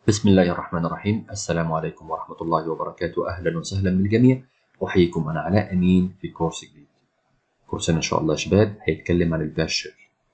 بسم الله الرحمن الرحيم السلام عليكم ورحمة الله وبركاته أهلا وسهلا بالجميع أحييكم أنا علاء أمين في كورس جديد كورسنا إن شاء الله يا شباب هيتكلم عن الباشل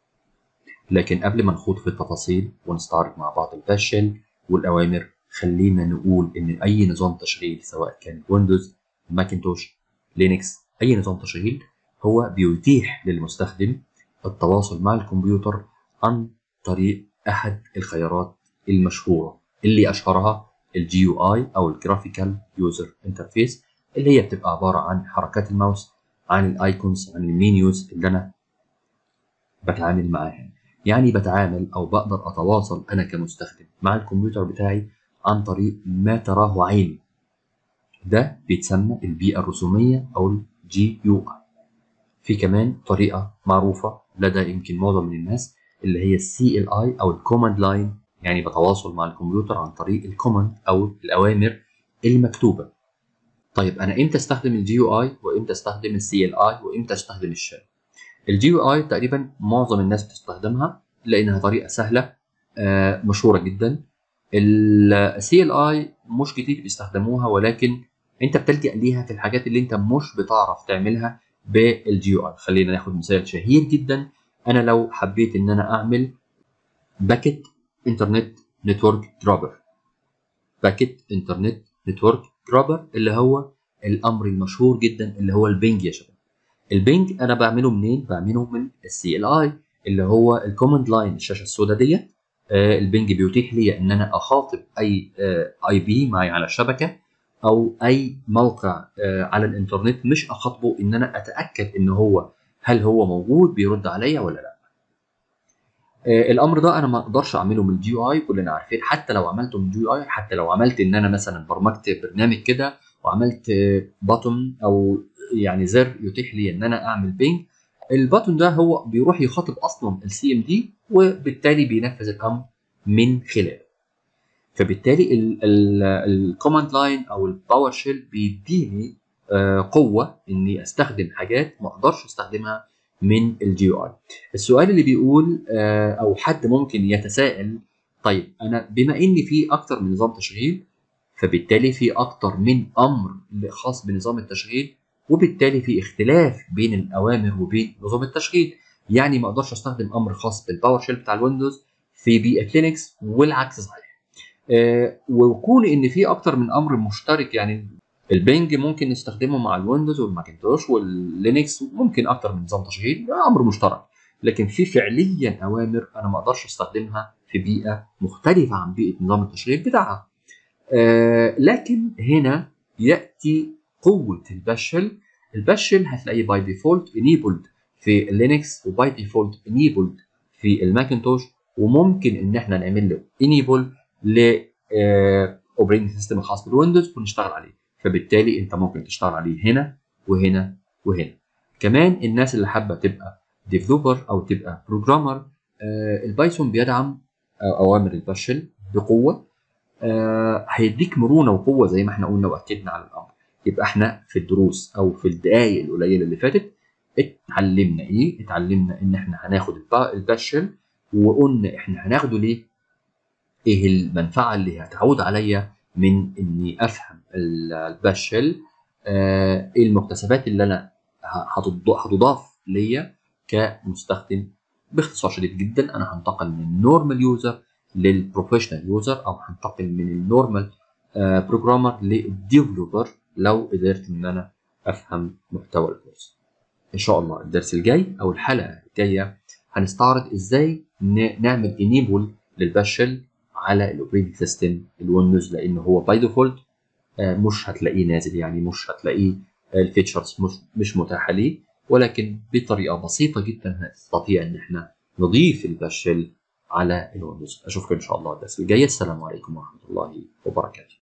لكن قبل ما نخوض في التفاصيل ونستعرض مع بعض الباشل والأوامر خلينا نقول إن أي نظام تشغيل سواء كان ويندوز ماكنتوش لينكس أي نظام تشغيل هو بيتيح للمستخدم التواصل مع الكمبيوتر عن طريق أحد الخيارات المشهورة اللي اشهرها الجي يو اي او الجرافيكال يوزر انترفيس اللي هي بتبقى عباره عن حركات الماوس عن الايكونز عن المينيوز اللي انا بتعامل معاها يعني بتعامل او بقدر اتواصل انا كمستخدم مع الكمبيوتر بتاعي عن طريق ما تراه عيني ده بيتسمى البيئه الرسوميه او الجي يو اي في كمان طريقه معروفه لدى يمكن معظم من الناس اللي هي السي ال اي او الكوماند لاين يعني بتواصل مع الكمبيوتر عن طريق الكوماند او الاوامر المكتوبه طيب انا امتى استخدم الجي يو اي وامتى استخدم السي ال اي وامتى استخدم الشال الجي يو اي تقريبا معظم الناس بتستخدمها لانها طريقه سهله آه مشهوره جدا السي ال اي مش كتير بيستخدموها ولكن انت بتلجا ليها في الحاجات اللي انت مش بتعرف تعملها بالجي يو اي خلينا ناخد مثال شهير جدا انا لو حبيت ان انا اعمل باكيت انترنت نتورك جرابر باكيت انترنت نتورك جرابر اللي هو الامر المشهور جدا اللي هو البنج يا شباب البنج انا بعمله منين بعمله من السي ال اي اللي هو الكوماند لاين الشاشه السوداء ديت آه البنج بيتيح لي ان انا اخاطب اي آه اي بي معي على الشبكه او اي موقع آه على الانترنت مش اخاطبه ان انا اتاكد ان هو هل هو موجود بيرد عليا ولا لا الامر ده انا ما اقدرش اعمله من الجي اي كلنا عارفين حتى لو عملته من الجي اي حتى لو عملت ان انا مثلا برمجت برنامج كده وعملت باتون او يعني زر يتيح لي ان انا اعمل بينج الباتون ده هو بيروح يخاطب اصلا السي ام دي وبالتالي بينفذ الامر من خلاله فبالتالي الكوماند لاين او الباور شيل بيديني قوه اني استخدم حاجات ما اقدرش استخدمها من الجي يو اي السؤال اللي بيقول او حد ممكن يتساءل طيب انا بما ان في اكتر من نظام تشغيل فبالتالي في اكتر من امر خاص بنظام التشغيل وبالتالي في اختلاف بين الاوامر وبين نظام التشغيل يعني ما اقدرش استخدم امر خاص بالباور شيل بتاع الويندوز في بيئه لينكس والعكس صحيح أه وكون ان في اكتر من امر مشترك يعني البنج ممكن نستخدمه مع الويندوز والماكنتوش واللينكس ممكن اكتر من نظام تشغيل امر مشترك لكن في فعليا اوامر انا ما اقدرش استخدمها في بيئه مختلفه عن بيئه نظام التشغيل بتاعها آه لكن هنا ياتي قوه الباشل الباشل هتلاقيه باي ديفولت انيبلد في اللينكس وباي ديفولت انيبلد في الماكنتوش وممكن ان احنا نعمل له انيبل ل اوبريتنج سيستم الخاص بالويندوز ونشتغل عليه فبالتالي انت ممكن تشتغل عليه هنا وهنا وهنا كمان الناس اللي حابه تبقى ديفلوبر او تبقى بروجرامر آه البايثون بيدعم آه اوامر الباشل بقوه آه هيديك مرونه وقوه زي ما احنا قلنا واكدنا على الامر يبقى احنا في الدروس او في الدقائق القليله اللي فاتت اتعلمنا ايه اتعلمنا ان احنا هناخد الباشل وقلنا احنا هناخده ليه ايه المنفعه اللي هتعود عليا من اني افهم الباشل آه ايه المكتسبات اللي انا هتضاف ليا كمستخدم باختصار شديد جدا انا هنتقل من النورمال يوزر للبروفيشنال يوزر او هنتقل من النورمال آه بروجرامر للديفلوبر لو قدرت ان انا افهم محتوى الكورس ان شاء الله الدرس الجاي او الحلقه الجايه هنستعرض ازاي نعمل انيبل للباشل على الاوبريتنج سيستم الويندوز لان هو باي ديفولت مش هتلاقيه نازل يعني مش هتلاقيه الفيتشرز مش مش متاحه ليه ولكن بطريقه بسيطه جدا نستطيع ان احنا نضيف الباشل على الويندوز اشوفكم ان شاء الله الدرس الجاي السلام عليكم ورحمه الله وبركاته